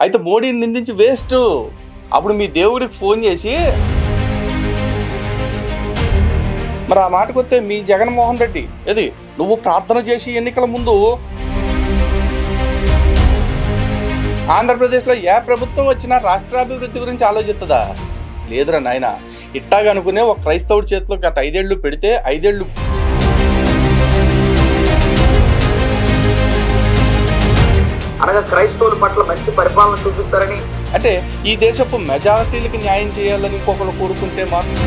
అయితే మోడీని నిందించి వేస్ట్ అప్పుడు మీ దేవుడికి ఫోన్ చేసి మరి ఆ మాటకు వస్తే మీ జగన్మోహన్ రెడ్డి ఏది నువ్వు ప్రార్థన చేసి ఎన్నికల ముందు ఆంధ్రప్రదేశ్లో ఏ ప్రభుత్వం వచ్చినా రాష్ట్రాభివృద్ధి గురించి ఆలోచిస్తుందా లేదురా నాయన ఇట్టాగనుకునే ఒక క్రైస్తవుడి చేతిలో గత ఐదేళ్లు పెడితే ఐదేళ్లు అనగా క్రైస్తవుల పట్ల మంచి పరిపాలన చూపిస్తారని అంటే ఈ దేశపు మెజారిటీలకి న్యాయం చేయాలని ఇంకొకరు కోరుకుంటే మాత్రం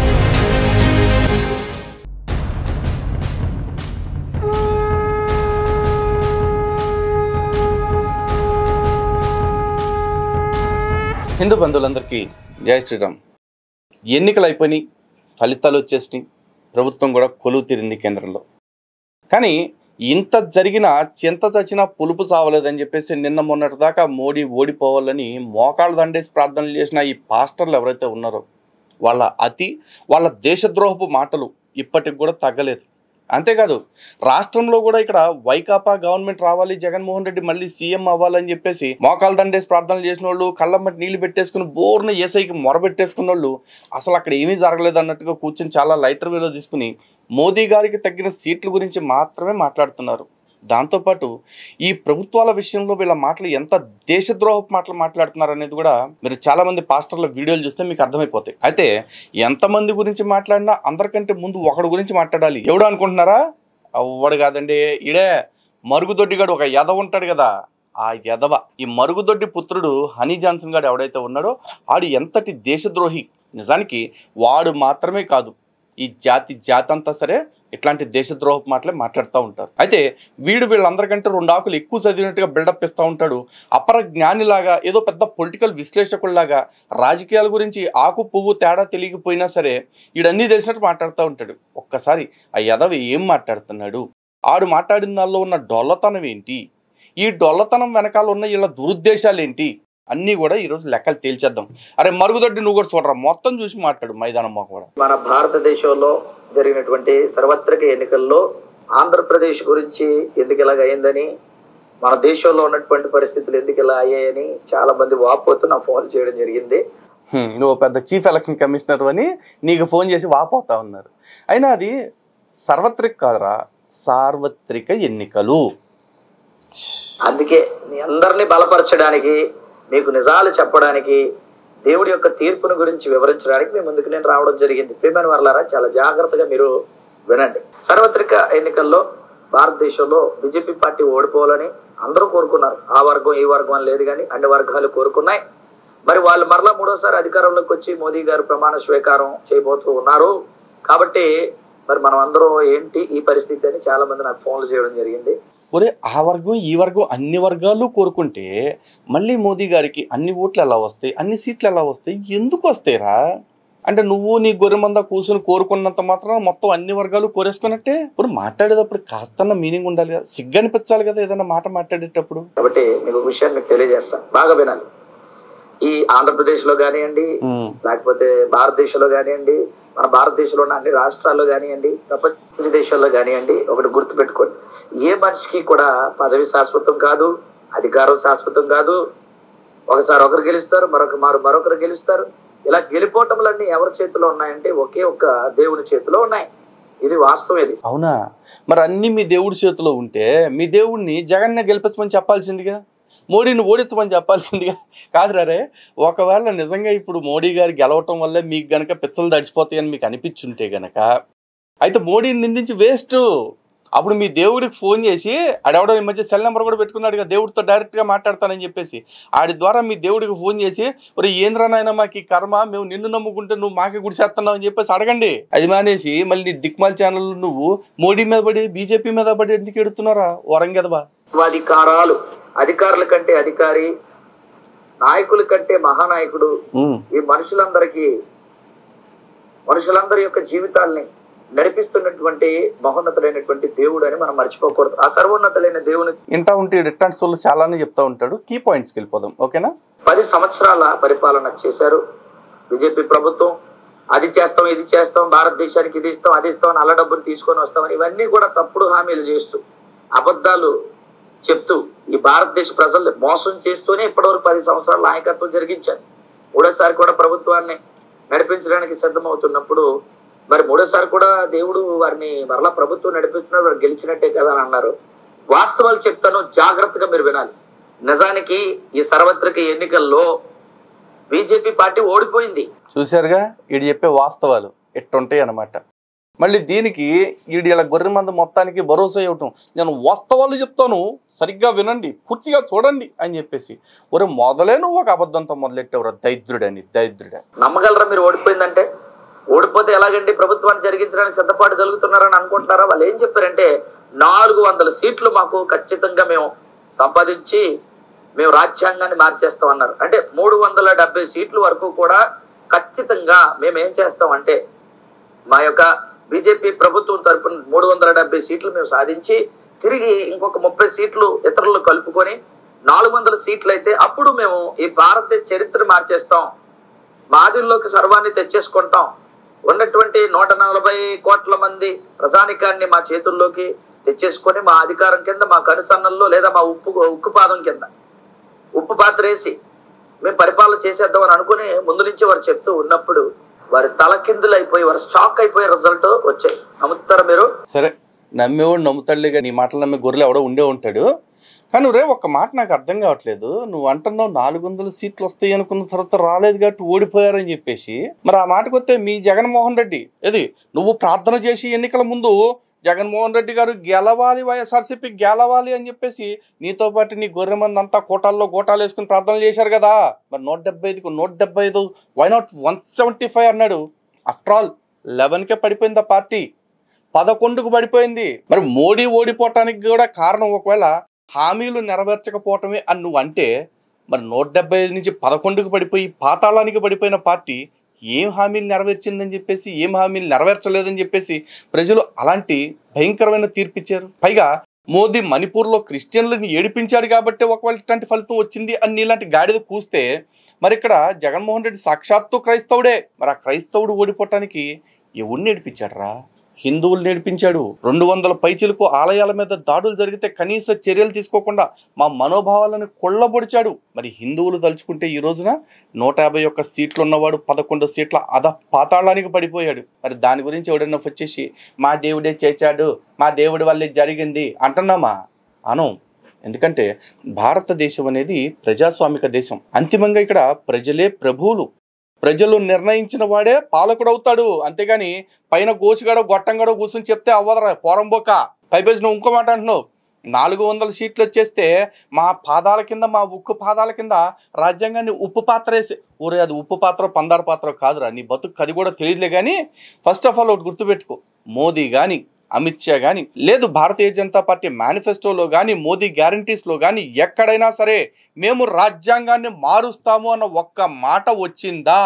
హిందూ బంధువులందరికీ జై శ్రీరామ్ ఎన్నికలు అయిపోయినాయి ఫలితాలు వచ్చేసినాయి ప్రభుత్వం కూడా కొలువు తీరింది కేంద్రంలో కానీ ఇంత జరిగిన చింత చచ్చినా పులుపు చావలేదని చెప్పేసి నిన్న మొన్నటి దాకా మోడీ ఓడిపోవాలని మోకాళ్ళ దండేసి ప్రార్థనలు చేసిన ఈ పాస్టర్లు ఎవరైతే ఉన్నారో వాళ్ళ అతి వాళ్ళ దేశద్రోహపు మాటలు ఇప్పటికి కూడా తగ్గలేదు అంతేకాదు రాష్ట్రంలో కూడా ఇక్కడ వైకాపా గవర్నమెంట్ రావాలి జగన్మోహన్ రెడ్డి మళ్ళీ సీఎం అవ్వాలని చెప్పేసి మోకాళ్ళ దండేసి ప్రార్థనలు చేసిన వాళ్ళు కళ్ళమ్మటి నీళ్లు పెట్టేసుకుని బోర్న ఏసైకి మొరబెట్టేసుకున్న వాళ్ళు అసలు అక్కడ ఏమీ జరగలేదు అన్నట్టుగా కూర్చొని చాలా లైటర్ వేలో తీసుకుని మోదీ గారికి తగ్గిన సీట్ల గురించి మాత్రమే మాట్లాడుతున్నారు దాంతోపాటు ఈ ప్రభుత్వాల విషయంలో వీళ్ళ మాటలు ఎంత దేశద్రోహ మాటలు మాట్లాడుతున్నారు అనేది కూడా మీరు చాలా మంది పాస్టర్ల వీడియోలు చూస్తే మీకు అర్థమైపోతాయి అయితే ఎంతమంది గురించి మాట్లాడినా అందరికంటే ముందు ఒకడి గురించి మాట్లాడాలి ఎవడు అనుకుంటున్నారా అవ్వడు కాదండి ఇడే మరుగుదొడ్డిగాడు ఒక ఎదవ ఉంటాడు కదా ఆ ఎదవ ఈ మరుగుదొడ్డి పుత్రుడు హనీ జాన్సన్ గాడు ఎవడైతే ఉన్నాడో ఆడు ఎంతటి దేశద్రోహి నిజానికి వాడు మాత్రమే కాదు ఈ జాతి జాతి అంతా సరే ఇట్లాంటి దేశద్రోహ మాటలే మాట్లాడుతూ ఉంటారు అయితే వీడు వీళ్ళందరికంటే రెండు ఆకులు ఎక్కువ చదివినట్టుగా బిల్డప్ ఇస్తూ ఉంటాడు అపర జ్ఞానిలాగా ఏదో పెద్ద పొలిటికల్ విశ్లేషకుల్లాగా రాజకీయాల గురించి ఆకు పువ్వు తేడా తెలియకపోయినా సరే వీడన్నీ తెలిసినట్టు మాట్లాడుతూ ఉంటాడు ఒక్కసారి ఆ యదవ ఏం మాట్లాడుతున్నాడు ఆడు మాట్లాడిన దానిలో ఉన్న డొల్లతనం ఏంటి ఈ డొల్లతనం వెనకాల ఉన్న వీళ్ళ దురుద్దేశాలు ఏంటి అన్నీ కూడా ఈరోజు లెక్కలు తేల్చేద్దాం అరే మరుగుదొడ్డి నువ్వు కూడా చూడరా మొత్తం చూసి మాట్లాడు మైదానం మాకు కూడా మన భారతదేశంలో జరిగినటువంటి సార్వత్రిక ఎన్నికల్లో ఆంధ్రప్రదేశ్ గురించి ఎందుకు ఇలాగ అయిందని మన దేశంలో ఉన్నటువంటి పరిస్థితులు ఎందుకు ఇలా అయ్యాయని చాలా మంది వాపోతూ నా ఫోన్ చేయడం జరిగింది హ్మ్, నువ్వు పెద్ద చీఫ్ ఎలక్షన్ కమిషనర్ అని నీకు ఫోన్ చేసి వాపోతా ఉన్నారు అయినా అది సార్వత్రిక కాదురా సార్వత్రిక ఎన్నికలు అందుకే మీ అందరినీ బలపరచడానికి మీకు నిజాలు చెప్పడానికి దేవుడి యొక్క తీర్పును గురించి వివరించడానికి మీ ముందుకు నేను రావడం జరిగింది ప్రియమైన వర్లారా చాలా జాగ్రత్తగా మీరు వినండి సార్వత్రిక ఎన్నికల్లో భారతదేశంలో బీజేపీ పార్టీ ఓడిపోవాలని అందరూ కోరుకున్నారు ఆ వర్గం ఈ వర్గం అని లేదు కానీ అన్ని వర్గాలు కోరుకున్నాయి మరి వాళ్ళు మరలా మూడోసారి అధికారంలోకి వచ్చి మోదీ గారు ప్రమాణ స్వీకారం చేయబోతూ ఉన్నారు కాబట్టి మరి మనం అందరం ఏంటి ఈ పరిస్థితి అని చాలా మంది నాకు ఫోన్లు చేయడం జరిగింది ఒరే ఆ వర్గం ఈ వర్గం అన్ని వర్గాలు కోరుకుంటే మళ్ళీ మోదీ గారికి అన్ని ఓట్లు ఎలా వస్తాయి అన్ని సీట్లు ఎలా వస్తాయి ఎందుకు వస్తాయిరా అంటే నువ్వు నీ గొర్రెమంద కూర్చొని కోరుకున్నంత మాత్రం మొత్తం అన్ని వర్గాలు కోరేసుకున్నట్టే ఇప్పుడు మాట్లాడేటప్పుడు కాస్తన్న మీనింగ్ ఉండాలి కదా సిగ్గు అనిపించాలి కదా ఏదైనా మాట మాట్లాడేటప్పుడు కాబట్టి మీకు ఒక విషయాన్ని మీకు తెలియజేస్తాను బాగా వినాలి ఈ ఆంధ్రప్రదేశ్ లో కానివ్వండి ఉమ్, లేకపోతే భారతదేశంలో కానివ్వండి మన భారతదేశంలో ఉన్న అన్ని రాష్ట్రాల్లో కానివ్వండి ప్రపంచ దేశాల్లో కానివ్వండి ఒకటి గుర్తు పెట్టుకోండి ఏ మనిషికి కూడా పదవి శాశ్వతం కాదు అధికారం శాశ్వతం కాదు ఒకసారి ఒకరు గెలుస్తారు మరొక మారు మరొకరు గెలుస్తారు ఇలా గెలిపోవటములన్నీ ఎవరి చేతిలో ఉన్నాయంటే ఒకే ఒక్క దేవుని చేతిలో ఉన్నాయి ఇది వాస్తవం ఇది అవునా మరి అన్ని మీ దేవుడి చేతిలో ఉంటే మీ దేవుడిని జగన్నే గెలిపించమని చెప్పాల్సిందిగా మోడీని ఓడించమని చెప్పాల్సిందిగా కాదు రే ఒకవేళ నిజంగా ఇప్పుడు మోడీ గారు గెలవటం వల్లే మీకు గనక పిచ్చలు తడిచిపోతాయని మీకు అనిపించుంటే గనక అయితే మోడీని నిందించి వేస్ట్ అప్పుడు మీ దేవుడికి ఫోన్ చేసి ఆడెవడో ఈ మధ్య సెల్ నెంబర్ కూడా పెట్టుకున్నాడు కదా దేవుడితో డైరెక్ట్గా మాట్లాడతానని చెప్పేసి ఆడి ద్వారా మీ దేవుడికి ఫోన్ చేసి ఒరే ఏంద్రా నాయన మాకు ఈ కర్మ మేము నిన్ను నమ్ముకుంటే నువ్వు మాకే గుడిసేస్తున్నావు అని చెప్పేసి అడగండి అది మానేసి మళ్ళీ నీ దిక్మాల్ ఛానల్ నువ్వు మోడీ మీద పడి బీజేపీ మీద పడి ఎందుకు ఎడుతున్నారా వరంగెదవా అధికారాలు అధికారుల కంటే అధికారి నాయకుల కంటే మహానాయకుడు ఈ మనుషులందరికీ మనుషులందరి యొక్క జీవితాల్ని నడిపిస్తున్నటువంటి మహోన్నతులైనటువంటి దేవుడు అని మనం మర్చిపోకూడదు ఆ సర్వోన్నతులైన దేవుని ఇంటా ఉంటే రిటర్న్స్ వాళ్ళు చాలానే చెప్తా ఉంటాడు కీ పాయింట్స్కి వెళ్ళిపోదాం ఓకేనా పది సంవత్సరాల పరిపాలన చేశారు బీజేపీ ప్రభుత్వం అది చేస్తాం ఇది చేస్తాం భారతదేశానికి ఇది ఇస్తాం అది ఇస్తాం నల్ల డబ్బులు తీసుకొని వస్తామని ఇవన్నీ కూడా తప్పుడు హామీలు చేస్తూ అబద్ధాలు చెప్తూ ఈ భారతదేశ ప్రజల్ని మోసం చేస్తూనే ఇప్పటివరకు పది సంవత్సరాలు నాయకత్వం జరిగించారు మూడోసారి కూడా ప్రభుత్వాన్ని నడిపించడానికి సిద్ధమవుతున్నప్పుడు మరి మూడోసారి కూడా దేవుడు వారిని మరలా ప్రభుత్వం నడిపించిన వారు గెలిచినట్టే కదా అని అన్నారు వాస్తవాలు చెప్తాను జాగ్రత్తగా మీరు వినాలి నిజానికి ఈ సార్వత్రిక ఎన్నికల్లో బీజేపీ పార్టీ ఓడిపోయింది చూశారుగా వీడు చెప్పే వాస్తవాలు ఎట్టుంటాయి అన్నమాట మళ్ళీ దీనికి వీడి ఇలా గొర్రె మంద మొత్తానికి భరోసా ఇవ్వటం నేను వాస్తవాలు చెప్తాను సరిగ్గా వినండి పూర్తిగా చూడండి అని చెప్పేసి ఒరే మొదలే నువ్వు ఒక అబద్ధంతో మొదలెట్టేవరా దరిద్రుడని దరిద్రుడని నమ్మగలరా మీరు ఓడిపోయిందంటే ఓడిపోతే ఎలాగండి ప్రభుత్వాన్ని జరిగించడానికి సిద్ధపాటు కలుగుతున్నారని అనుకుంటున్నారా వాళ్ళు ఏం చెప్పారంటే నాలుగు వందల సీట్లు మాకు ఖచ్చితంగా మేము సంపాదించి మేము రాజ్యాంగాన్ని మార్చేస్తాం అన్నారు అంటే మూడు వందల డెబ్బై సీట్ల వరకు కూడా ఖచ్చితంగా మేము ఏం చేస్తాం అంటే మా యొక్క బీజేపీ ప్రభుత్వం తరపున మూడు వందల డెబ్బై సీట్లు మేము సాధించి తిరిగి ఇంకొక ముప్పై సీట్లు ఇతరులు కలుపుకొని నాలుగు వందల సీట్లు అయితే అప్పుడు మేము ఈ భారతదేశ చరిత్ర మార్చేస్తాం మాదిల్లోకి సర్వాన్ని తెచ్చేసుకుంటాం ఉన్నటువంటి నూట నలభై కోట్ల మంది ప్రజానికాన్ని మా చేతుల్లోకి తెచ్చేసుకొని మా అధికారం కింద మా కనుసన్నల్లో లేదా మా ఉప్పు ఉక్కు పాదం కింద ఉప్పు పాత్ర వేసి మేము పరిపాలన చేసేద్దాం అని అనుకుని ముందు నుంచి వారు చెప్తూ ఉన్నప్పుడు వారి తలకిందులు అయిపోయి వారు షాక్ అయిపోయే రిజల్ట్ వచ్చాయి నమ్ముతారా మీరు సరే నమ్మేవాడు నమ్ముతాడులేగా నీ మాటలు నమ్మే గొర్రెలు ఎవడో ఉండే ఉంటాడు కానీ రే ఒక్క మాట నాకు అర్థం కావట్లేదు నువ్వు అంటున్నావు నాలుగు వందల సీట్లు వస్తాయి అనుకున్న తర్వాత రాలేదు కాబట్టి ఓడిపోయారని చెప్పేసి మరి ఆ మాటకు వస్తే మీ జగన్మోహన్ రెడ్డి ఏది నువ్వు ప్రార్థన చేసి ఎన్నికల ముందు జగన్మోహన్ రెడ్డి గారు గెలవాలి వైఎస్ఆర్సీపీ గెలవాలి అని చెప్పేసి నీతో పాటు నీ గొర్రె మంది అంతా కోటాల్లో గోటాలు వేసుకుని ప్రార్థనలు చేశారు కదా మరి నూట డెబ్బై ఐదుకు నూట డెబ్బై ఐదు why not one seventy five అన్నాడు ఆఫ్టర్ ఆల్ లెవెన్కే పడిపోయింది ఆ పార్టీ పదకొండుకు పడిపోయింది మరి మోడీ ఓడిపోవటానికి కూడా కారణం ఒకవేళ హామీలు నెరవేర్చకపోవటమే అని నువ్వు అంటే మరి నూట డెబ్బై ఐదు నుంచి పదకొండుకు పడిపోయి పాతాళానికి పడిపోయిన పార్టీ ఏం హామీలు నెరవేర్చిందని చెప్పేసి ఏం హామీలు నెరవేర్చలేదని చెప్పేసి ప్రజలు అలాంటి భయంకరమైన తీర్పు ఇచ్చారు పైగా మోదీ మణిపూర్లో క్రిస్టియన్లని ఏడిపించాడు కాబట్టి ఒకవేళ ఇట్లాంటి ఫలితం వచ్చింది అని ఇలాంటి గాడిద కూస్తే మరి ఇక్కడ జగన్మోహన్ రెడ్డి సాక్షాత్తు క్రైస్తవుడే మరి ఆ క్రైస్తవుడు ఓడిపోవటానికి ఎవరిని ఏడిపించాడు రా హిందువులు నేర్పించాడు రెండు వందల పైచిలకు ఆలయాల మీద దాడులు జరిగితే కనీస చర్యలు తీసుకోకుండా మా మనోభావాలను కొల్లబొడిచాడు మరి హిందువులు తలుచుకుంటే ఈ రోజున నూట యాభై ఒక్క సీట్లు ఉన్నవాడు పదకొండు సీట్ల అద పాతాళానికి పడిపోయాడు మరి దాని గురించి ఎవడన్నా వచ్చేసి మా దేవుడే చేశాడు మా దేవుడి వల్లే జరిగింది అంటున్నామా అను ఎందుకంటే భారతదేశం అనేది ప్రజాస్వామిక దేశం అంతిమంగా ఇక్కడ ప్రజలే ప్రభువులు ప్రజలు నిర్ణయించిన వాడే పాలకుడు అవుతాడు అంతేగాని పైన గోసుగాడో గొట్టంగాడో కూర్చొని చెప్తే అవ్వదరా పోరంబోక పైపేసి నువ్వు ఇంకో మాట అంటున్నావు నాలుగు వందల సీట్లు వచ్చేస్తే మా పాదాల కింద మా ఉక్కు పాదాల కింద రాజ్యాంగాన్ని ఉప్పు పాత్ర వేసి ఊరే అది ఉప్పు పాత్ర పందార పాత్ర కాదురా నీ బతుకు అది కూడా తెలియదులే కానీ ఫస్ట్ ఆఫ్ ఆల్ ఒకటి గుర్తుపెట్టుకో మోదీ కానీ అమిత్ షా కానీ లేదు భారతీయ జనతా పార్టీ మేనిఫెస్టోలో కానీ మోదీ గ్యారంటీస్లో కానీ ఎక్కడైనా సరే మేము రాజ్యాంగాన్ని మారుస్తాము అన్న ఒక్క మాట వచ్చిందా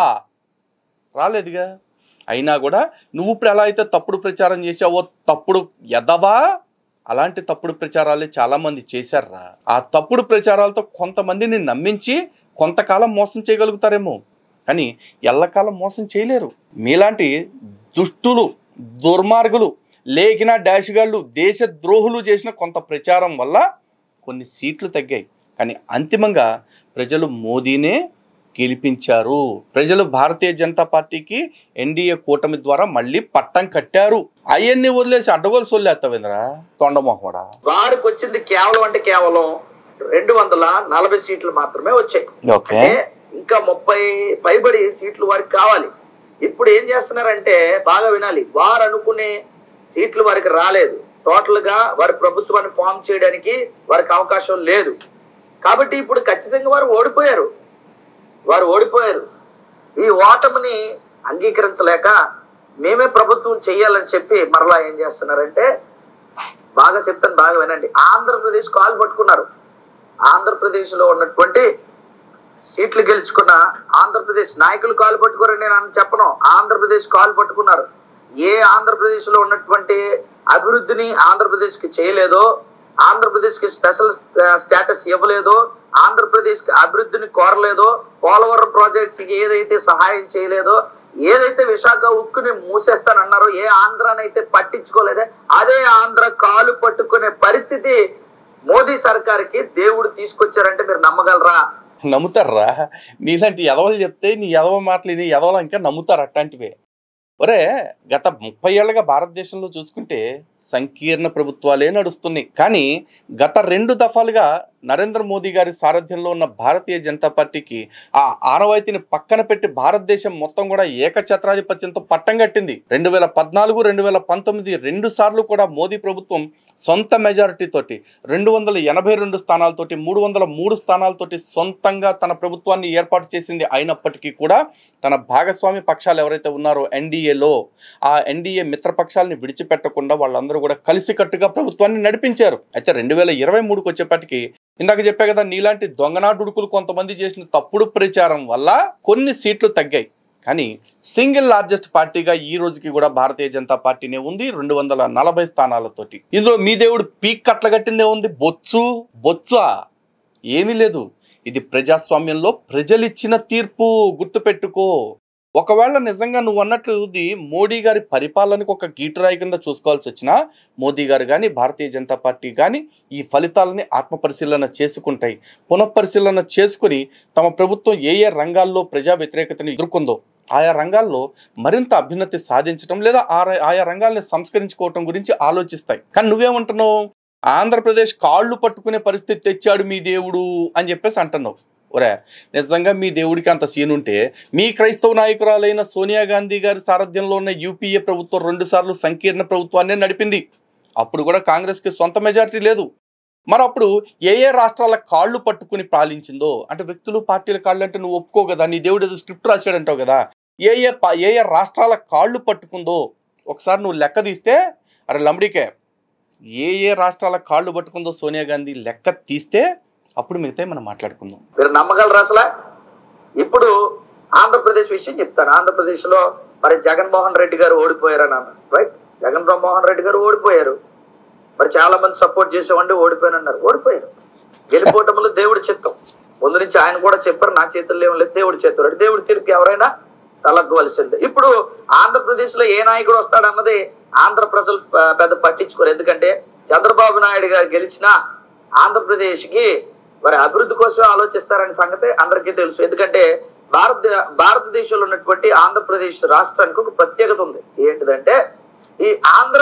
రాలేదుగా అయినా కూడా నువ్వు ఇప్పుడు ఎలా అయితే తప్పుడు ప్రచారం చేసావో తప్పుడు ఎదవా అలాంటి తప్పుడు ప్రచారాలే చాలామంది చేశారా ఆ తప్పుడు ప్రచారాలతో కొంతమందిని నమ్మించి కొంతకాలం మోసం చేయగలుగుతారేమో కానీ ఎల్లకాలం మోసం చేయలేరు మీలాంటి దుష్టులు దుర్మార్గులు లేకిన డాష్ గాళ్ళు దేశ ద్రోహులు చేసిన కొంత ప్రచారం వల్ల కొన్ని సీట్లు తగ్గాయి కానీ అంతిమంగా ప్రజలు మోదీనే గెలిపించారు ప్రజలు భారతీయ జనతా పార్టీకి ఎన్డీఏ కూటమి ద్వారా మళ్ళీ పట్టం కట్టారు అవన్నీ వదిలేసి అడ్డగోలు సొల్లేస్తావేంద్రా తొండమోహడా వారికి వచ్చింది కేవలం అంటే కేవలం రెండు వందల నలభై సీట్లు మాత్రమే వచ్చాయి ఓకే అంటే ఇంకా ముప్పై పైబడి సీట్లు వారికి కావాలి ఇప్పుడు ఏం చేస్తున్నారంటే బాగా వినాలి వారు అనుకునే సీట్లు వారికి రాలేదు టోటల్ గా వారి ప్రభుత్వాన్ని ఫామ్ చేయడానికి వారికి అవకాశం లేదు కాబట్టి ఇప్పుడు ఖచ్చితంగా వారు ఓడిపోయారు వారు ఓడిపోయారు ఈ ఓటమిని అంగీకరించలేక మేమే ప్రభుత్వం చెయ్యాలని చెప్పి మరలా ఏం చేస్తున్నారంటే బాగా చెప్తాను బాగా వినండి ఆంధ్రప్రదేశ్ కాలు పట్టుకున్నారు ఆంధ్రప్రదేశ్ లో ఉన్నటువంటి సీట్లు గెలుచుకున్న ఆంధ్రప్రదేశ్ నాయకులు కాలు పట్టుకోరని నేను అని చెప్పను ఆంధ్రప్రదేశ్ కాలు పట్టుకున్నారు ఏ ఆంధ్రప్రదేశ్ లో ఉన్నటువంటి అభివృద్ధిని ఆంధ్రప్రదేశ్ కి చేయలేదో ఆంధ్రప్రదేశ్ కి స్పెషల్ స్టేటస్ ఇవ్వలేదో ఆంధ్రప్రదేశ్ కి అభివృద్ధిని కోరలేదో పోలవరం ప్రాజెక్ట్ కి ఏదైతే సహాయం చేయలేదో ఏదైతే విశాఖ ఉక్కుని మూసేస్తానన్నారో ఏ ఆంధ్రానైతే పట్టించుకోలేదే అదే ఆంధ్ర కాలు పట్టుకునే పరిస్థితి మోదీ సర్కార్కి దేవుడు తీసుకొచ్చారంటే మీరు నమ్మగలరా నమ్ముతారా నీలాంటి ఎదవలు చెప్తే నీ ఎదవ మాటలు నీ ఎదవలు ఇంకా నమ్ముతారు అట్లాంటివే ఒరే గత ముప్పై ఏళ్ళగా భారతదేశంలో చూసుకుంటే సంకీర్ణ ప్రభుత్వాలే నడుస్తున్నాయి కానీ గత రెండు దఫాలుగా నరేంద్ర మోదీ గారి సారథ్యంలో ఉన్న భారతీయ జనతా పార్టీకి ఆ ఆనవాయితీని పక్కన పెట్టి భారతదేశం మొత్తం కూడా ఏకఛత్రాధిపత్యంతో పట్టం కట్టింది రెండు వేల పద్నాలుగు రెండు వేల పంతొమ్మిది రెండు సార్లు కూడా మోదీ ప్రభుత్వం సొంత మెజారిటీ తోటి రెండు వందల ఎనభై రెండు స్థానాలతోటి మూడు వందల మూడు స్థానాలతోటి సొంతంగా తన ప్రభుత్వాన్ని ఏర్పాటు చేసింది అయినప్పటికీ కూడా తన భాగస్వామి పక్షాలు ఎవరైతే ఉన్నారో ఎన్డీఏలో ఆ ఎన్డీఏ మిత్రపక్షాలని విడిచిపెట్టకుండా వాళ్ళందరూ కూడా కలిసికట్టుగా ప్రభుత్వాన్ని నడిపించారు అయితే రెండు వేల ఇరవై మూడుకి వచ్చేప్పటికి ఇందాక చెప్పా కదా నీలాంటి దొంగనాడుడుకులు కొంతమంది చేసిన తప్పుడు ప్రచారం వల్ల కొన్ని సీట్లు తగ్గాయి కానీ సింగిల్ లార్జెస్ట్ పార్టీగా ఈ రోజుకి కూడా భారతీయ జనతా పార్టీనే ఉంది రెండు వందల నలభై స్థానాలతోటి ఇందులో మీ దేవుడు పీక్ కట్టగట్టిందే ఉంది బొత్సు బొత్సా ఏమీ లేదు ఇది ప్రజాస్వామ్యంలో ప్రజలిచ్చిన తీర్పు గుర్తుపెట్టుకో ఒకవేళ నిజంగా నువ్వు అన్నట్లు ఇది మోడీ గారి పరిపాలనకు ఒక గీటురాయి కింద చూసుకోవాల్సి వచ్చినా మోదీ గారు కానీ భారతీయ జనతా పార్టీ కానీ ఈ ఫలితాలని ఆత్మపరిశీలన చేసుకుంటాయి పునఃపరిశీలన చేసుకుని తమ ప్రభుత్వం ఏ ఏ రంగాల్లో ప్రజా వ్యతిరేకతను ఎదుర్కొందో ఆయా రంగాల్లో మరింత అభ్యున్నతి సాధించడం లేదా ఆ ర- ఆయా రంగాల్ని సంస్కరించుకోవటం గురించి ఆలోచిస్తాయి కానీ నువ్వేమంటున్నావు ఆంధ్రప్రదేశ్ కాళ్ళు పట్టుకునే పరిస్థితి తెచ్చాడు మీ దేవుడు అని చెప్పేసి అంటున్నావు ఒరే నిజంగా మీ దేవుడికి అంత సీన్ ఉంటే మీ క్రైస్తవ నాయకురాలైన సోనియా గాంధీ గారి సారథ్యంలో ఉన్న యూపీఏ ప్రభుత్వం రెండుసార్లు సంకీర్ణ ప్రభుత్వాన్ని నడిపింది అప్పుడు కూడా కాంగ్రెస్కి సొంత మెజారిటీ లేదు మరి అప్పుడు ఏ ఏ రాష్ట్రాల కాళ్ళు పట్టుకుని పాలించిందో అంటే వ్యక్తులు పార్టీల కాళ్ళు అంటే నువ్వు ఒప్పుకో కదా నీ దేవుడు ఏదో స్క్రిప్ట్ రాశాడంటావు కదా ఏ ఏ పా- ఏ ఏ రాష్ట్రాల కాళ్ళు పట్టుకుందో ఒకసారి నువ్వు లెక్క తీస్తే అరే లంబడికే ఏ ఏ రాష్ట్రాల కాళ్ళు పట్టుకుందో సోనియా గాంధీ లెక్క తీస్తే అప్పుడు మిగతా మనం మాట్లాడుకుందాం మీరు నమ్మగలరా అసలు ఇప్పుడు ఆంధ్రప్రదేశ్ విషయం చెప్తాను ఆంధ్రప్రదేశ్ లో మరి జగన్మోహన్ రెడ్డి గారు ఓడిపోయారని అన్నారు రైట్ జగన్ మోహన్ రెడ్డి గారు ఓడిపోయారు మరి చాలా మంది సపోర్ట్ చేసేవాడి ఓడిపోయానన్నారు ఓడిపోయారు గెలిపోవటంలో దేవుడి చిత్తం ముందు నుంచి ఆయన కూడా చెప్పారు నా చేతుల్లో ఏం లేదు దేవుడి చేతులు అంటే దేవుడి తీర్పు ఎవరైనా తలగ్గవలసిందే ఇప్పుడు ఆంధ్రప్రదేశ్ లో ఏ నాయకుడు వస్తాడన్నది ఆంధ్ర ప్రజలు ప- పెద్ద పట్టించుకోరు ఎందుకంటే చంద్రబాబు నాయుడు గారు గెలిచినా ఆంధ్రప్రదేశ్ కి మరి అభివృద్ధి కోసమే ఆలోచిస్తారనే సంగతి అందరికీ తెలుసు ఎందుకంటే భారత భారతదేశంలో ఉన్నటువంటి ఆంధ్రప్రదేశ్ రాష్ట్రానికి ఒక ప్రత్యేకత ఉంది ఏంటిదంటే ఈ ఆంధ్ర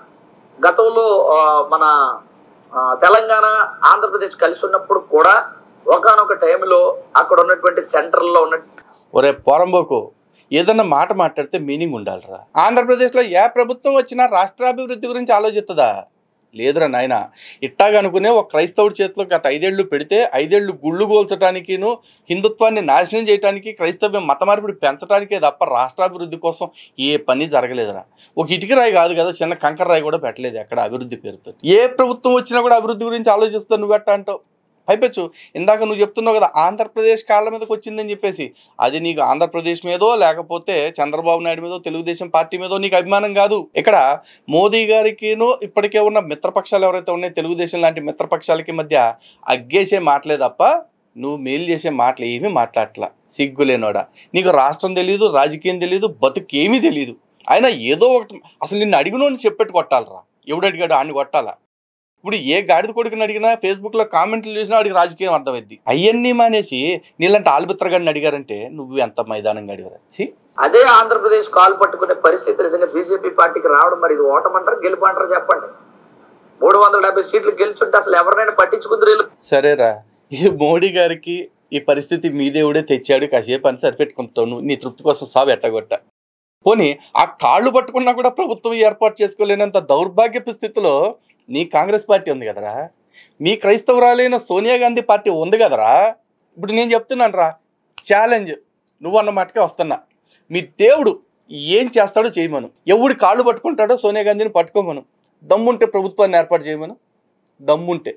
గతంలో ఆ, మన ఆ, తెలంగాణ ఆంధ్రప్రదేశ్ కలిసి ఉన్నప్పుడు కూడా ఒకనొక టైంలో అక్కడ ఉన్నటువంటి సెంటర్లో ఉన్న ఒరే పోరంబోకు ఏదన్నా మాట మాట్లాడితే మీనింగ్ ఉండాలిరా ఆంధ్రప్రదేశ్లో ఏ ప్రభుత్వం వచ్చినా రాష్ట్రాభివృద్ధి గురించి ఆలోచిస్తుందా లేదురా నాయన ఇట్టాగనుకునే ఒక క్రైస్తవుడి చేతిలో గత ఐదేళ్లు పెడితే ఐదేళ్లు గుళ్ళు గోల్చడానికిను హిందుత్వాన్ని నాశనం చేయడానికి క్రైస్తవ్యం మత మార్పిడి పెంచడానికే తప్ప రాష్ట్రాభివృద్ధి కోసం ఏ పని జరగలేదురా ఒక ఇటుక రాయి కాదు కదా చిన్న కంకర రాయి కూడా పెట్టలేదు ఎక్కడ అభివృద్ధి పేరుతో ఏ ప్రభుత్వం వచ్చినా కూడా అభివృద్ధి గురించి ఆలోచిస్తావు నువ్వు ఎట్టా అంటావు పైపెచ్చు ఇందాక నువ్వు చెప్తున్నావు కదా ఆంధ్రప్రదేశ్ కాళ్ళ మీదకి వచ్చిందని చెప్పేసి అది నీకు ఆంధ్రప్రదేశ్ మీదో లేకపోతే చంద్రబాబు నాయుడు మీదో తెలుగుదేశం పార్టీ మీదో నీకు అభిమానం కాదు ఇక్కడ మోదీ గారికిను ఇప్పటికే ఉన్న మిత్రపక్షాలు ఎవరైతే ఉన్నాయో తెలుగుదేశం లాంటి మిత్రపక్షాలకి మధ్య అగ్గేసే మాటలే తప్ప నువ్వు మేలు చేసే మాటలు ఏమీ మాట్లాడట్లా సిగ్గులేనోడా నీకు రాష్ట్రం తెలియదు రాజకీయం తెలియదు బతుకేమీ తెలియదు అయినా ఏదో ఒకటి అసలు నిన్ను అడిగినోని చెప్పెట్టు కొట్టాలరా ఎవడు అడిగాడు ఆడిని కొట్టాలా ఇప్పుడు ఏ గాడిద కొడుకుని అడిగినా ఫేస్బుక్ లో కామెంట్లు చూసినా వాడికి రాజకీయం అర్థమైంది అవన్నీ మానేసి నీలాంటి ఆల్బిత్రగాడిని అడిగారంటే నువ్వు ఎంత మైదానంగా అడిగారు ఛీ, అదే ఆంధ్రప్రదేశ్ కాలు పట్టుకునే పరిస్థితి నిజంగా బీజేపీ పార్టీకి రావడం మరి ఇది ఓటమంటారు గెలుపంటారు చెప్పండి మూడు వందల డెబ్బై సీట్లు గెలుచుంటే అసలు ఎవరినైనా పట్టించుకుందరు వీళ్ళు సరేరా ఈ మోడీ గారికి ఈ పరిస్థితి మీ దేవుడే తెచ్చాడు కాసేపు అని సరిపెట్టుకుంటావు నువ్వు నీ తృప్తి కోసం సావు ఎట్టగొట్ట పోనీ ఆ కాళ్ళు పట్టుకున్నా కూడా ప్రభుత్వం ఏర్పాటు చేసుకోలేనంత దౌర్భాగ్యపు స్థితిలో నీ కాంగ్రెస్ పార్టీ ఉంది కదరా మీ క్రైస్తవురాలైన సోనియా గాంధీ పార్టీ ఉంది కదరా ఇప్పుడు నేను చెప్తున్నాను రా ఛాలెంజ్ నువ్వు అన్న మటుకే వస్తున్నా మీ దేవుడు ఏం చేస్తాడో చేయమను ఎవడి కాళ్ళు పట్టుకుంటాడో సోనియా గాంధీని పట్టుకోమను దమ్ముంటే ప్రభుత్వాన్ని ఏర్పాటు చేయమను దమ్ముంటే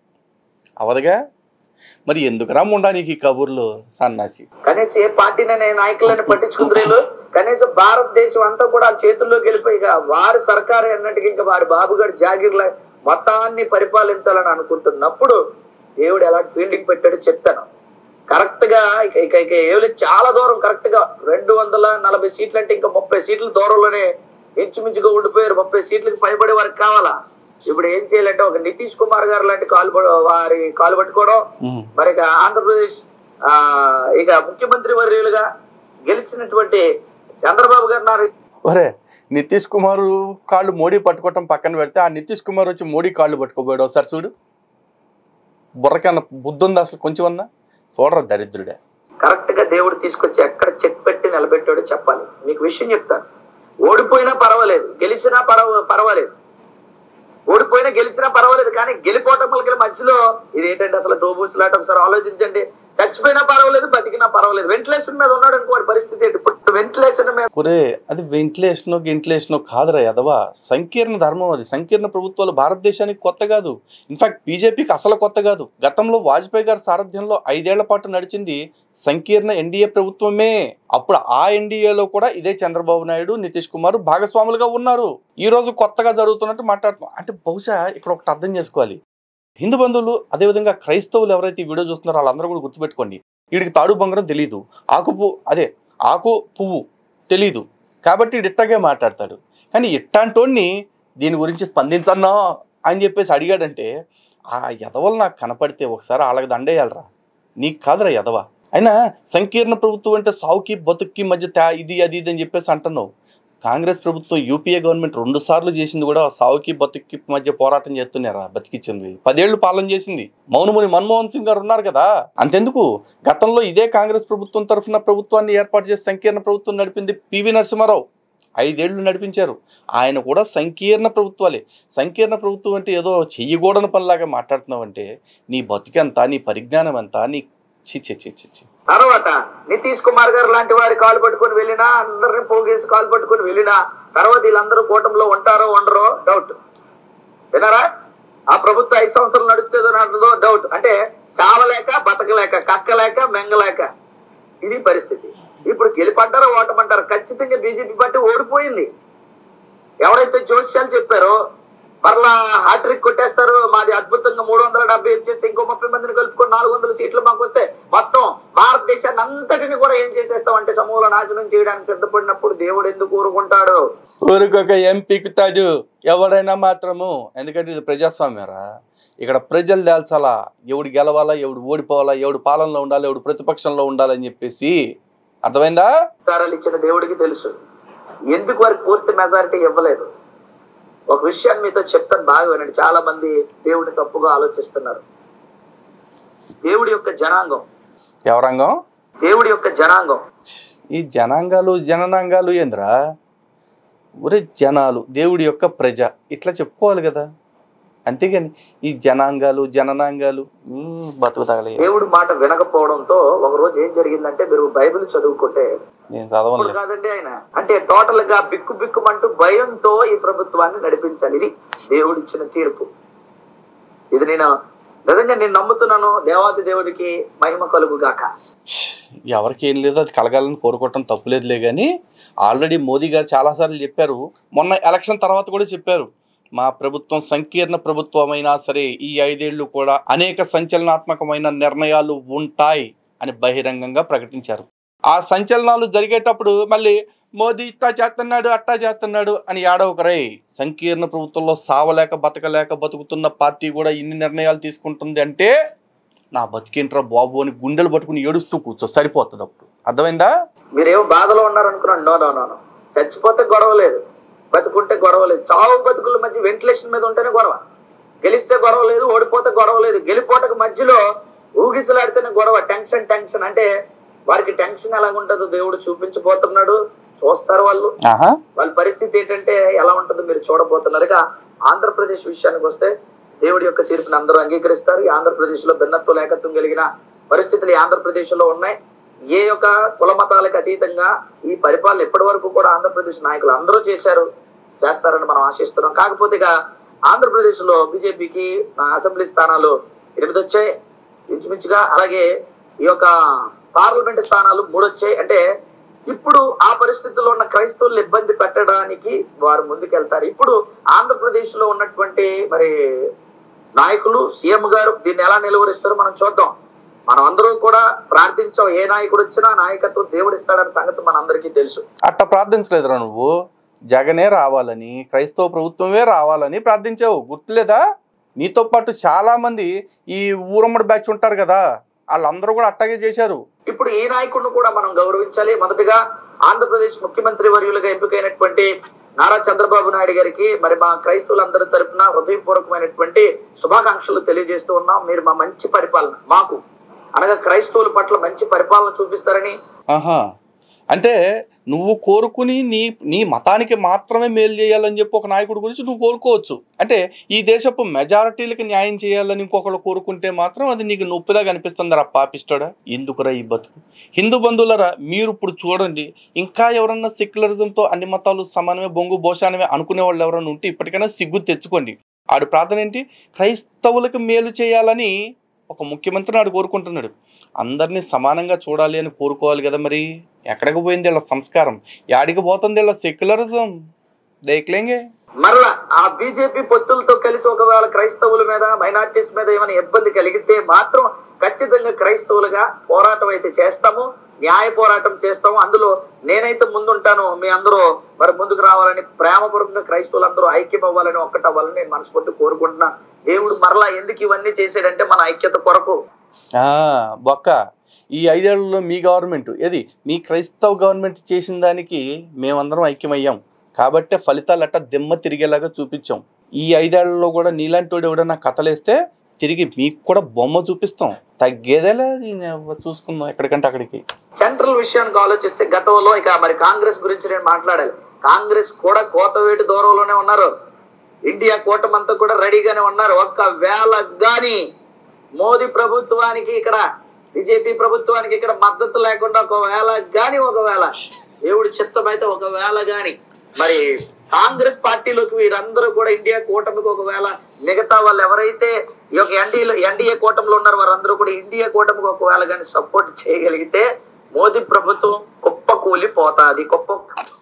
అవదుగా మరి ఎందుకురా ముండా నీకు ఈ కబుర్లు సన్నాసి కనీసం ఏ పార్టీనైనా ఏ నాయకులని పట్టించుకుందరు వీళ్ళు కనీసం భారతదేశం అంతా కూడా వాళ్ళ చేతుల్లోకి వెళ్ళిపోయి ఇక వారి సర్కారే అన్నట్టుగా ఇంకా వారి బాబుగారి జాగిర్ల మొత్తాన్ని పరిపాలించాలని అనుకుంటున్నప్పుడు దేవుడు ఎలాంటి ఫీల్డింగ్ పెట్టాడో చెప్తాను కరెక్ట్ గా ఇక ఇక ఇక ఏమి చాలా దూరం కరెక్ట్ గా రెండు వందల నలభై సీట్లు అంటే ఇంకా ముప్పై సీట్ల దూరంలోనే ఇంచుమించుగా ఉండిపోయారు ముప్పై సీట్లకు పైబడే వారికి కావాలా ఇప్పుడు ఏం చేయాలంటే ఒక నితీష్ కుమార్ గారు లాంటి కాలు ప- వారి కాలు పట్టుకోవడం ఉమ్. మరి ఇక ఆంధ్రప్రదేశ్ ఆ ఇక ముఖ్యమంత్రి వర్యులుగా గెలిచినటువంటి చంద్రబాబు గారు నారు ఒరే నితీష్ కుమార్ కాళ్ళు మోడీ పట్టుకోవటం పక్కన పెడితే ఆ నితీష్ కుమార్ వచ్చి మోడీ కాళ్ళు పట్టుకోబోయాడు ఒకసారి చూడు బుర్రకన్నా బుద్ధి ఉందా అసలు కొంచెం అన్నా చూడరా దరిద్రుడే కరెక్ట్ గా దేవుడు తీసుకొచ్చి ఎక్కడ చెక్ పెట్టి నిలబెట్టాడో చెప్పాలి మీకు విషయం చెప్తాను ఓడిపోయినా పర్వాలేదు గెలిచినా పర్వ పర్వాలేదు ఓడిపోయినా గెలిచినా పర్వాలేదు కానీ గెలిపోవటం మధ్యలో ఇది ఏంటంటే అసలు దోబూచులాట ఒకసారి ఆలోచించండి చచ్చిపోయినా పర్వాలేదు బతికినా పర్వాలేదు వెంటిలేషన్ మీద ఉన్నాడు అనుకోండి పరిస్థితి ఏంటి ఇప్పుడు వెంటిలేషన్ మీద ఒరే అది వెంటిలేషనో గింటిలేషనో కాదురా యదవా సంకీర్ణ ధర్మం అది సంకీర్ణ ప్రభుత్వాలు భారతదేశానికి కొత్త కాదు ఇన్ఫాక్ట్ బీజేపీకి అసలు కొత్త కాదు గతంలో వాజ్పేయి గారి సారథ్యంలో ఐదేళ్ల పాటు నడిచింది సంకీర్ణ ఎన్డీఏ ప్రభుత్వమే అప్పుడు ఆ ఎన్డీఏలో కూడా ఇదే చంద్రబాబు నాయుడు నితీష్ కుమార్ భాగస్వాములుగా ఉన్నారు ఈ రోజు కొత్తగా జరుగుతున్నట్టు మాట్లాడుతున్నాం అంటే బహుశా ఇక్కడ ఒకటి అర్థం చేసుకోవాలి హిందూ బంధువులు అదేవిధంగా క్రైస్తవులు ఎవరైతే ఈ వీడియో చూస్తున్నారో వాళ్ళందరూ కూడా గుర్తుపెట్టుకోండి వీడికి తాడు బంగారం తెలియదు ఆకు పువ్వు అదే ఆకు పువ్వు తెలీదు కాబట్టి ఈడు ఇట్టగే మాట్లాడతాడు కానీ ఇట్టాంటోడిని దీని గురించి స్పందించన్నా అని చెప్పేసి అడిగాడంటే ఆ ఎదవలు నాకు కనపడితే ఒకసారి వాళ్ళకి దండేయాలరా నీకు కాదురా ఎదవ అయినా సంకీర్ణ ప్రభుత్వం అంటే సావుకి బతుక్కి మధ్య తా ఇది అది ఇది అని చెప్పేసి అంటున్నావు కాంగ్రెస్ ప్రభుత్వం యూపీఏ గవర్నమెంట్ రెండు సార్లు చేసింది కూడా సావుకి బతుక్కి మధ్య పోరాటం చేస్తున్నారా బతికిచ్చింది పదేళ్లు పాలన చేసింది మౌనముని మన్మోహన్ సింగ్ గారు ఉన్నారు కదా అంతెందుకు గతంలో ఇదే కాంగ్రెస్ ప్రభుత్వం తరఫున ప్రభుత్వాన్ని ఏర్పాటు చేసి సంకీర్ణ ప్రభుత్వం నడిపింది పివి నరసింహారావు ఐదేళ్లు నడిపించారు ఆయన కూడా సంకీర్ణ ప్రభుత్వాలే సంకీర్ణ ప్రభుత్వం అంటే ఏదో చెయ్యకూడని పనిలాగా మాట్లాడుతున్నావంటే నీ బతికెంత నీ పరిజ్ఞానం ఎంత నీ చి చి చి చి చి తర్వాత నితీష్ కుమార్ గారు లాంటి వారి కాలు పట్టుకొని వెళ్ళినా అందరిని పోగేసి కాలు పట్టుకొని వెళ్ళినా తర్వాత వీళ్ళందరూ కూటమిలో ఉంటారో ఉండరో డౌట్ విన్నారా ఆ ప్రభుత్వం ఐదు సంవత్సరాలు నడుస్తుందో నడదో డౌట్ అంటే సావలేక బతకలేక కక్కలేక మెంగలేక ఇది పరిస్థితి ఇప్పుడు గెలిపంటారో ఓటమంటారో ఖచ్చితంగా బీజేపీ పార్టీ ఓడిపోయింది ఎవరైతే జోస్యాలు చెప్పారో మరలా హ్యాట్రిక్ కొట్టేస్తారు మాది అద్భుతంగా మూడు వందల డెబ్బై వచ్చేస్తే ఇంకో ముప్పై మందిని కలుపుకొని నాలుగు వందల సీట్లు మాకు వస్తే మొత్తం భారతదేశాన్ని అంతటిని కూడా ఏం చేసేస్తాం అంటే సమూల నాశనం చేయడానికి సిద్ధపడినప్పుడు దేవుడు ఎందుకు ఊరుకుంటాడు ఊరికొక ఎంపీకుతాడు ఎవడైనా మాత్రము ఎందుకంటే ఇది ప్రజాస్వామ్యరా ఇక్కడ ప్రజలు తేల్చాలా ఎవడు గెలవాలా ఎవడు ఓడిపోవాలా ఎవడు పాలనలో ఉండాలి ఎవడు ప్రతిపక్షంలో ఉండాలని చెప్పేసి అర్థమైందా ఉత్తరాలు ఇచ్చిన దేవుడికి తెలుసు ఎందుకు వారికి పూర్తి మెజారిటీ ఇవ్వలేదు ఒక విషయాన్ని మీతో చెప్తాను బాగా వినండి చాలా మంది దేవుడిని తప్పుగా ఆలోచిస్తున్నారు దేవుడి యొక్క జనాంగం ఎవరంగం దేవుడి యొక్క జనాంగం ఈ జనాంగాలు జననాంగాలు ఏంద్రా ఒరే జనాలు దేవుడి యొక్క ప్రజ ఇట్లా చెప్పుకోవాలి కదా అంతేగాని ఈ జనాంగాలు జననాంగాలు ఉమ్, బతుకు తగలే దేవుడి మాట వినకపోవడంతో ఒక రోజు ఏం జరిగిందంటే మీరు బైబిల్ చదువుకుంటే నేను ఇప్పుడు చదవలేదు కాదండి ఆయన అంటే టోటల్ గా బిక్కు బిక్కుమంటూ భయంతో ఈ ప్రభుత్వాన్ని నడిపించాలి ఇది దేవుడిచ్చిన తీర్పు ఇది నేను నిజంగా నేను నమ్ముతున్నాను దేవాది దేవుడికి మహిమ కలుగు గాక ఎవరికి ఏం లేదో అది కలగాలని కోరుకోవటం తప్పులేదులే కానీ ఆల్రెడీ మోదీ గారు చాలాసార్లు చెప్పారు మొన్న ఎలక్షన్ తర్వాత కూడా చెప్పారు మా ప్రభుత్వం సంకీర్ణ ప్రభుత్వమైనా సరే ఈ ఐదేళ్లు కూడా అనేక సంచలనాత్మకమైన నిర్ణయాలు ఉంటాయి అని బహిరంగంగా ప్రకటించారు ఆ సంచలనాలు జరిగేటప్పుడు మళ్ళీ మోదీ ఇట్టా చేస్తున్నాడు అట్టా చేస్తున్నాడు అని ఏడవకరై సంకీర్ణ ప్రభుత్వంలో సావలేక బతకలేక బతుకుతున్న పార్టీ కూడా ఇన్ని నిర్ణయాలు తీసుకుంటుంది అంటే నా బతికేంట్రా బాబు అని గుండెలు పట్టుకుని ఏడుస్తూ కూర్చో సరిపోతుంది అప్పుడు అర్థమైందా మీరేమో బాధలో ఉన్నారనుకున్నాను నో నో నో నో చచ్చిపోతే గొడవ లేదు బతుకుంటే గొడవ లేదు చావు బతుకుల మధ్య వెంటిలేషన్ మీద ఉంటేనే గొడవ గెలిస్తే గొడవ లేదు ఓడిపోతే గొడవ లేదు గెలిపోటకు మధ్యలో ఊగిసలాడితేనే గొడవ టెన్షన్ టెన్షన్ అంటే వారికి టెన్షన్ ఎలాగుంటుందో దేవుడు చూపించబోతున్నాడు చూస్తారు వాళ్ళు ఆహా వాళ్ళ పరిస్థితి ఏంటంటే ఎలా ఉంటుందో మీరు చూడబోతున్నారు ఇక ఆంధ్రప్రదేశ్ విషయానికి వస్తే దేవుడి యొక్క తీర్పుని అందరూ అంగీకరిస్తారు ఈ ఆంధ్రప్రదేశ్ లో భిన్నత్వం ఏకత్వం కలిగిన పరిస్థితులు ఈ ఆంధ్రప్రదేశ్ లో ఉన్నాయి ఏ యొక్క కుల మతాలకు అతీతంగా ఈ పరిపాలన ఇప్పటి వరకు కూడా ఆంధ్రప్రదేశ్ నాయకులు అందరూ చేశారు చేస్తారని మనం ఆశిస్తున్నాం కాకపోతే ఇక ఆంధ్రప్రదేశ్ లో బీజేపీకి అసెంబ్లీ స్థానాలు ఎనిమిది వచ్చాయి ఇంచుమించుగా అలాగే ఈ యొక్క పార్లమెంట్ స్థానాలు మూడు వచ్చాయి అంటే ఇప్పుడు ఆ పరిస్థితుల్లో ఉన్న క్రైస్తవులు ఇబ్బంది పెట్టడానికి వారు ముందుకెళ్తారు ఇప్పుడు ఆంధ్రప్రదేశ్ లో ఉన్నటువంటి మరి నాయకులు సీఎం గారు దీన్ని ఎలా నిలువరిస్తారో మనం చూద్దాం మనం అందరూ కూడా ప్రార్థించాం ఏ నాయకుడు వచ్చినా నాయకత్వం దేవుడు ఇస్తాడన్న సంగతి మనందరికీ తెలుసు అట్ట ప్రార్థించలేదురా నువ్వు జగనే రావాలని క్రైస్తవ ప్రభుత్వమే రావాలని ప్రార్థించావు గుర్తులేదా నీతో పాటు చాలా మంది ఈ ఊరమ్మడి బ్యాచ్ ఉంటారు కదా వాళ్ళందరూ కూడా అట్టాగే చేశారు ఇప్పుడు ఈ నాయకుడిని కూడా మనం గౌరవించాలి మొదటగా ఆంధ్రప్రదేశ్ ముఖ్యమంత్రి వర్యులుగా ఎంపికైనటువంటి నారా చంద్రబాబు నాయుడు గారికి మరి మా క్రైస్తవులందరి తరపున హృదయపూర్వకమైనటువంటి శుభాకాంక్షలు తెలియజేస్తూ ఉన్నాం మీరు మా మంచి పరిపాలన మాకు అనగా క్రైస్తవుల పట్ల మంచి పరిపాలన చూపిస్తారని ఆహా అంటే నువ్వు కోరుకుని నీ నీ మతానికి మాత్రమే మేలు చేయాలని చెప్పి ఒక నాయకుడి గురించి నువ్వు కోరుకోవచ్చు అంటే ఈ దేశపు మెజారిటీలకి న్యాయం చేయాలని ఇంకొకరు కోరుకుంటే మాత్రం అది నీకు నొప్పిలా కనిపిస్తుందిరా పాపిస్తాడా ఎందుకురా ఈ బతుకు హిందూ బంధువులరా మీరు ఇప్పుడు చూడండి ఇంకా ఎవరన్నా సెక్యులరిజంతో అన్ని మతాలు సమానమే బొంగు భోషానమే అనుకునే వాళ్ళు ఎవరైనా ఉంటే ఇప్పటికైనా సిగ్గు తెచ్చుకోండి ఆడు ప్రార్థన ఏంటి క్రైస్తవులకు మేలు చేయాలని ఒక ముఖ్యమంత్రి నాడు కోరుకుంటున్నాడు అందరినీ సమానంగా చూడాలి అని కోరుకోవాలి కదా మరి ఎక్కడికి పోయింది వీళ్ళ సంస్కారం యాడికి పోతుంది వీళ్ళ సెక్యులరిజం దేక్లేంగే మరలా ఆ బీజేపీ పొత్తులతో కలిసి ఒకవేళ క్రైస్తవుల మీద మైనార్టీస్ మీద ఏమైనా ఇబ్బంది కలిగితే మాత్రం ఖచ్చితంగా క్రైస్తవులుగా పోరాటం అయితే చేస్తాము న్యాయ పోరాటం చేస్తాము అందులో నేనైతే ముందుంటాను మీ అందరూ మరి ముందుకు రావాలని ప్రేమపూర్వకంగా క్రైస్తవులు అందరూ ఐక్యం అవ్వాలని ఒక్కటవ్వాలని నేను మనస్ఫూర్తి కోరుకుంటున్నా దేవుడు మరలా ఎందుకు ఇవన్నీ చేశాడంటే మన ఐక్యత కొరకు ఆ, బొక్క ఈ ఐదేళ్లలో మీ గవర్నమెంట్ ఏది మీ క్రైస్తవ గవర్నమెంట్ చేసిన దానికి మేమందరం ఐక్యమయ్యాం కాబట్టే ఫలితాలు అట్ట దిమ్మ తిరిగేలాగా చూపించాం ఈ ఐదేళ్లలో కూడా నీలాంటి వాడు ఎవడన్నా కథలేస్తే తిరిగి మీకు కూడా బొమ్మ చూపిస్తాం తగ్గేదేలే అది చూసుకుందాం ఎక్కడికంటే అక్కడికి సెంట్రల్ విషయానికి ఆలోచిస్తే గతంలో ఇక మరి కాంగ్రెస్ గురించి నేను మాట్లాడాలి కాంగ్రెస్ కూడా కోతవేటి దూరంలోనే ఉన్నారు ఇండియా కూటమంతా కూడా రెడీగానే ఉన్నారు ఒక్కవేళ గాని మోదీ ప్రభుత్వానికి ఇక్కడ బీజేపీ ప్రభుత్వానికి ఇక్కడ మద్దతు లేకుండా ఒకవేళ గాని ఒకవేళ దేవుడి చిత్తం అయితే ఒకవేళ గాని మరి కాంగ్రెస్ పార్టీలోకి వీరందరూ కూడా ఇండియా కూటమికి ఒకవేళ మిగతా వాళ్ళు ఎవరైతే ఈ యొక్క ఎన్డీలో ఎన్డీఏ కూటమిలో ఉన్నారు వారందరూ కూడా ఇండియా కూటమికి ఒకవేళ కానీ సపోర్ట్ చేయగలిగితే మోదీ ప్రభుత్వం కుప్ప కూలిపోతాది కుప్ప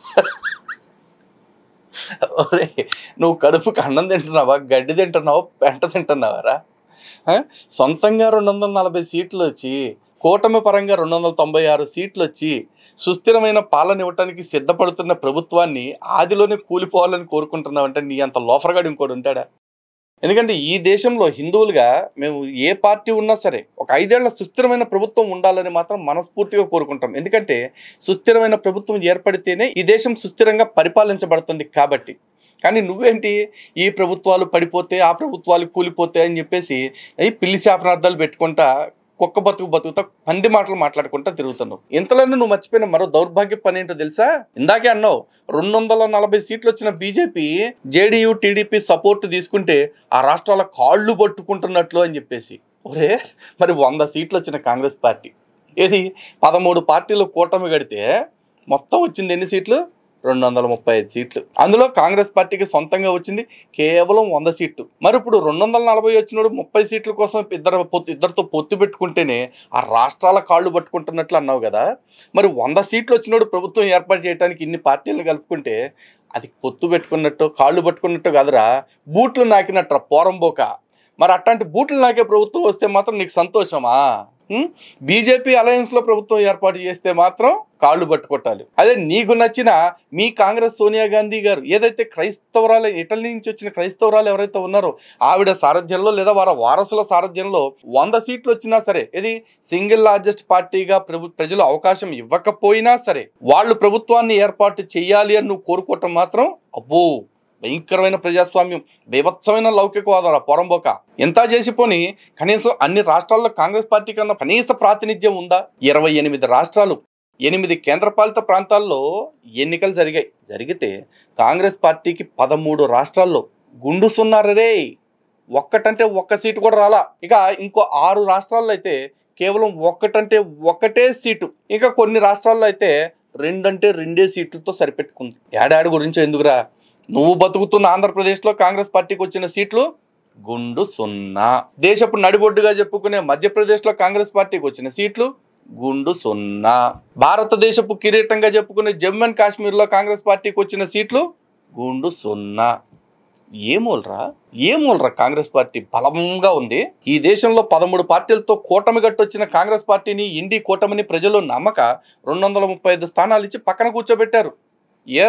ఒరే నువ్వు కడుపుకి అన్నం తింటున్నావా గడ్డి తింటున్నావా పెంట తింటున్నావారా ఆ? సొంతంగా రెండు వందల నలభై సీట్లు వచ్చి కూటమి పరంగా రెండు వందల తొంభై ఆరు సీట్లు వచ్చి సుస్థిరమైన పాలన ఇవ్వటానికి సిద్ధపడుతున్న ప్రభుత్వాన్ని ఆదిలోనే కూలిపోవాలని కోరుకుంటున్నావు అంటే నీ అంత లోఫర్గాడు ఇంకోటి ఉంటాడా ఎందుకంటే ఈ దేశంలో హిందువులుగా మేము ఏ పార్టీ ఉన్నా సరే ఒక ఐదేళ్ల సుస్థిరమైన ప్రభుత్వం ఉండాలని మాత్రం మనస్ఫూర్తిగా కోరుకుంటాం ఎందుకంటే సుస్థిరమైన ప్రభుత్వం ఏర్పడితేనే ఈ దేశం సుస్థిరంగా పరిపాలించబడుతుంది కాబట్టి కానీ నువ్వేంటి ఈ ప్రభుత్వాలు పడిపోతే ఆ ప్రభుత్వాలు కూలిపోతే అని చెప్పేసి ఈ పిల్లి శాపనార్థాలు పెట్టుకుంటా కుక్క బతుకు బతుకుతా పంది మాటలు మాట్లాడుకుంటా తిరుగుతున్నావు ఇంతలోనే నువ్వు మర్చిపోయిన మరో దౌర్భాగ్య పని ఏంటో తెలుసా ఇందాకే అన్నావు రెండు వందల నలభై సీట్లు వచ్చిన బీజేపీ జేడీయూ టీడీపీ సపోర్ట్ తీసుకుంటే ఆ రాష్ట్రాల కాళ్ళు పట్టుకుంటున్నట్లు అని చెప్పేసి ఒరే మరి వంద సీట్లు వచ్చిన కాంగ్రెస్ పార్టీ ఏది పదమూడు పార్టీలు కూటమి కడితే మొత్తం వచ్చింది ఎన్ని సీట్లు రెండు వందల ముప్పై ఐదు సీట్లు అందులో కాంగ్రెస్ పార్టీకి సొంతంగా వచ్చింది కేవలం వంద సీట్లు మరి ఇప్పుడు రెండు వందల నలభై వచ్చినోడు ముప్పై సీట్ల కోసం ఇద్దరు పొత్తు ఇద్దరితో పొత్తు పెట్టుకుంటేనే ఆ రాష్ట్రాల కాళ్ళు పట్టుకుంటున్నట్లు అన్నావు కదా మరి వంద సీట్లు వచ్చినోడు ప్రభుత్వం ఏర్పాటు చేయడానికి ఇన్ని పార్టీలను కలుపుకుంటే అది పొత్తు పెట్టుకున్నట్టు కాళ్ళు పట్టుకున్నట్టు కాదురా బూట్లు నాకినట్టు పోరంబోక మరి అట్లాంటి బూట్లు నాకే ప్రభుత్వం వస్తే మాత్రం నీకు సంతోషమా బీజేపీ అలయన్స్లో ప్రభుత్వం ఏర్పాటు చేస్తే మాత్రం కాళ్ళు పట్టుకొట్టాలి అదే నీకు నచ్చిన మీ కాంగ్రెస్ సోనియా గాంధీ గారు ఏదైతే క్రైస్తవరాలు ఇటలీ నుంచి వచ్చిన క్రైస్తవరాలు ఎవరైతే ఉన్నారో ఆవిడ సారథ్యంలో లేదా వారి వారసుల సారథ్యంలో వంద సీట్లు వచ్చినా సరే ఇది సింగిల్ లార్జెస్ట్ పార్టీగా ప్రభు ప్రజలు అవకాశం ఇవ్వకపోయినా సరే వాళ్ళు ప్రభుత్వాన్ని ఏర్పాటు చేయాలి అని నువ్వు కోరుకోవటం మాత్రం అబ్బో భయంకరమైన ప్రజాస్వామ్యం బీభత్సమైన లౌకికవాదం రా పొరంబోక ఎంత చేసిపోని కనీసం అన్ని రాష్ట్రాల్లో కాంగ్రెస్ పార్టీ కన్నా కనీస ప్రాతినిధ్యం ఉందా ఇరవై ఎనిమిది రాష్ట్రాలు ఎనిమిది కేంద్రపాలిత ప్రాంతాల్లో ఎన్నికలు జరిగాయి జరిగితే కాంగ్రెస్ పార్టీకి పదమూడు రాష్ట్రాల్లో గుండు సున్నారే ఒక్కటంటే ఒక్క సీటు కూడా రాలా ఇక ఇంకో ఆరు రాష్ట్రాల్లో అయితే కేవలం ఒక్కటంటే ఒక్కటే సీటు ఇంకా కొన్ని రాష్ట్రాల్లో అయితే రెండంటే రెండే సీట్లతో సరిపెట్టుకుంది ఏడాది గురించి ఎందుకురా నువ్వు బతుకుతున్న ఆంధ్రప్రదేశ్లో కాంగ్రెస్ పార్టీకి వచ్చిన సీట్లు గుండు సున్నా దేశపు నడిబొడ్డుగా చెప్పుకునే మధ్యప్రదేశ్లో కాంగ్రెస్ పార్టీకి వచ్చిన సీట్లు గుండు సున్నా భారతదేశపు కిరీటంగా చెప్పుకునే జమ్మూ అండ్ కాశ్మీర్లో కాంగ్రెస్ పార్టీకి వచ్చిన సీట్లు గుండు సున్నా ఏమోలరా ఏమోలరా కాంగ్రెస్ పార్టీ బలంగా ఉంది ఈ దేశంలో పదమూడు పార్టీలతో కూటమి గట్టొచ్చిన కాంగ్రెస్ పార్టీని ఇండి కూటమిని ప్రజలు నమ్మక రెండు వందల ముప్పై ఐదు స్థానాలు ఇచ్చి పక్కన కూర్చోబెట్టారు ఎస్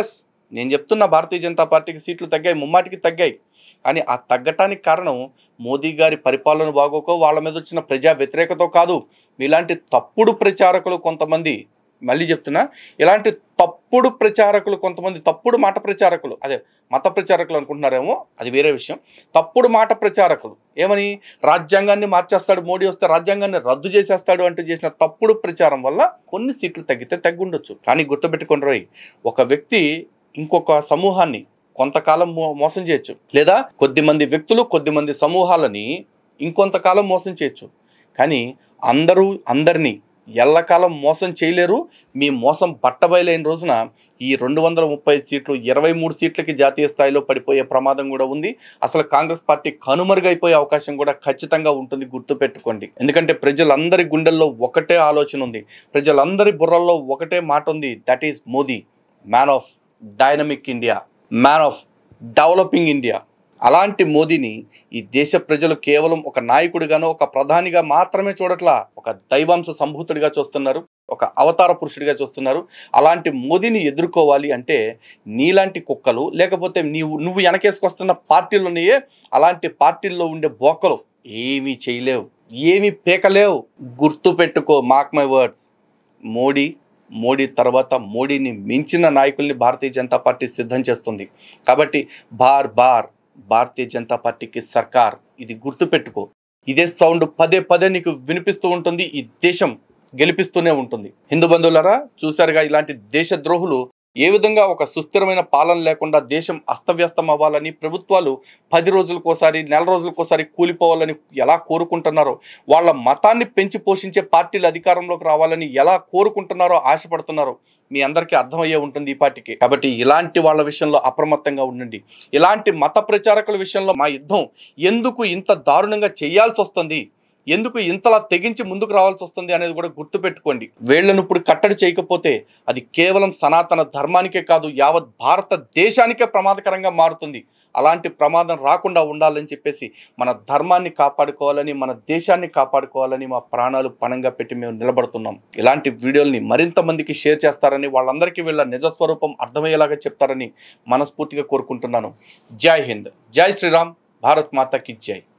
నేను చెప్తున్న భారతీయ జనతా పార్టీకి సీట్లు తగ్గాయి ముమ్మాటికి తగ్గాయి కానీ ఆ తగ్గటానికి కారణం మోదీ గారి పరిపాలన బాగోకో వాళ్ళ మీద వచ్చిన ప్రజా వ్యతిరేకతో కాదు ఇలాంటి తప్పుడు ప్రచారకులు కొంతమంది మళ్ళీ చెప్తున్నా ఇలాంటి తప్పుడు ప్రచారకులు కొంతమంది తప్పుడు మాట ప్రచారకులు అదే మత ప్రచారకులు అనుకుంటున్నారేమో అది వేరే విషయం తప్పుడు మాట ప్రచారకులు ఏమని రాజ్యాంగాన్ని మార్చేస్తాడు మోడీ వస్తే రాజ్యాంగాన్ని రద్దు చేసేస్తాడు అంటూ చేసిన తప్పుడు ప్రచారం వల్ల కొన్ని సీట్లు తగ్గితే తగ్గుండొచ్చు కానీ గుర్తుపెట్టుకుని రోయ్ ఒక వ్యక్తి ఇంకొక సమూహాన్ని కొంతకాలం మో- మోసం చేయొచ్చు లేదా కొద్దిమంది వ్యక్తులు కొద్దిమంది సమూహాలని ఇంకొంతకాలం మోసం చేయొచ్చు కానీ అందరూ అందరినీ ఎల్లకాలం మోసం చేయలేరు మీ మోసం బట్టబయలైన రోజున ఈ రెండు వందల ముప్పై సీట్లు ఇరవై మూడు సీట్లకి జాతీయ స్థాయిలో పడిపోయే ప్రమాదం కూడా ఉంది అసలు కాంగ్రెస్ పార్టీ కనుమరుగైపోయే అవకాశం కూడా ఖచ్చితంగా ఉంటుంది గుర్తుపెట్టుకోండి ఎందుకంటే ప్రజలందరి గుండెల్లో ఒకటే ఆలోచన ఉంది ప్రజలందరి బుర్రల్లో ఒకటే మాట ఉంది that is Modi man of dynamic India man of developing India అలాంటి మోదీని ఈ దేశ ప్రజలు కేవలం ఒక నాయకుడిగానో ఒక ప్రధానిగా మాత్రమే చూడట్లా ఒక దైవాంశ సంభూతుడిగా చూస్తున్నారు ఒక అవతార పురుషుడిగా చూస్తున్నారు అలాంటి మోదీని ఎదుర్కోవాలి అంటే నీలాంటి కుక్కలు లేకపోతే నీవు నువ్వు వెనకేసుకొస్తున్న పార్టీలు ఉన్నాయే అలాంటి పార్టీల్లో ఉండే బోక్కలు ఏమీ చేయలేవు ఏమీ పీకలేవు గుర్తు పెట్టుకో mark my words Modi Modi తర్వాత మోడీని మించిన నాయకుల్ని భారతీయ జనతా పార్టీ సిద్ధం చేస్తుంది కాబట్టి బార్ బార్ భారతీయ జనతా పార్టీకి సర్కార్ ఇది గుర్తుపెట్టుకో ఇదే సౌండ్ పదే పదే నీకు వినిపిస్తూ ఉంటుంది ఈ దేశం గెలిపిస్తూనే ఉంటుంది హిందూ బంధువులరా చూశారుగా ఇలాంటి దేశద్రోహులు ఏ విధంగా ఒక సుస్థిరమైన పాలన లేకుండా దేశం అస్తవ్యస్తం అవ్వాలని ప్రభుత్వాలు పది రోజులకోసారి నెల రోజులకోసారి కూలిపోవాలని ఎలా కోరుకుంటున్నారో వాళ్ళ మతాన్ని పెంచి పోషించే పార్టీలు అధికారంలోకి రావాలని ఎలా కోరుకుంటున్నారో ఆశపడుతున్నారో మీ అందరికీ అర్థమయ్యే ఉంటుంది ఈ పార్టీకి కాబట్టి ఇలాంటి వాళ్ళ విషయంలో అప్రమత్తంగా ఉండండి ఇలాంటి మత ప్రచారకుల విషయంలో మా యుద్ధం ఎందుకు ఇంత దారుణంగా చేయాల్సి వస్తుంది ఎందుకు ఇంతలా తెగించి ముందుకు రావాల్సి వస్తుంది అనేది కూడా గుర్తుపెట్టుకోండి వీళ్ళను ఇప్పుడు కట్టడి చేయకపోతే అది కేవలం సనాతన ధర్మానికే కాదు యావత్ భారతదేశానికే ప్రమాదకరంగా మారుతుంది అలాంటి ప్రమాదం రాకుండా ఉండాలని చెప్పేసి మన ధర్మాన్ని కాపాడుకోవాలని మన దేశాన్ని కాపాడుకోవాలని మా ప్రాణాలు పణంగా పెట్టి మేము నిలబడుతున్నాం ఇలాంటి వీడియోల్ని మరింత మందికి షేర్ చేస్తారని వాళ్ళందరికీ వీళ్ళ నిజస్వరూపం అర్థమయ్యేలాగా చెప్తారని మనస్ఫూర్తిగా కోరుకుంటున్నాను జై హింద్ జై శ్రీరామ్ భారత్ మాతాకి జై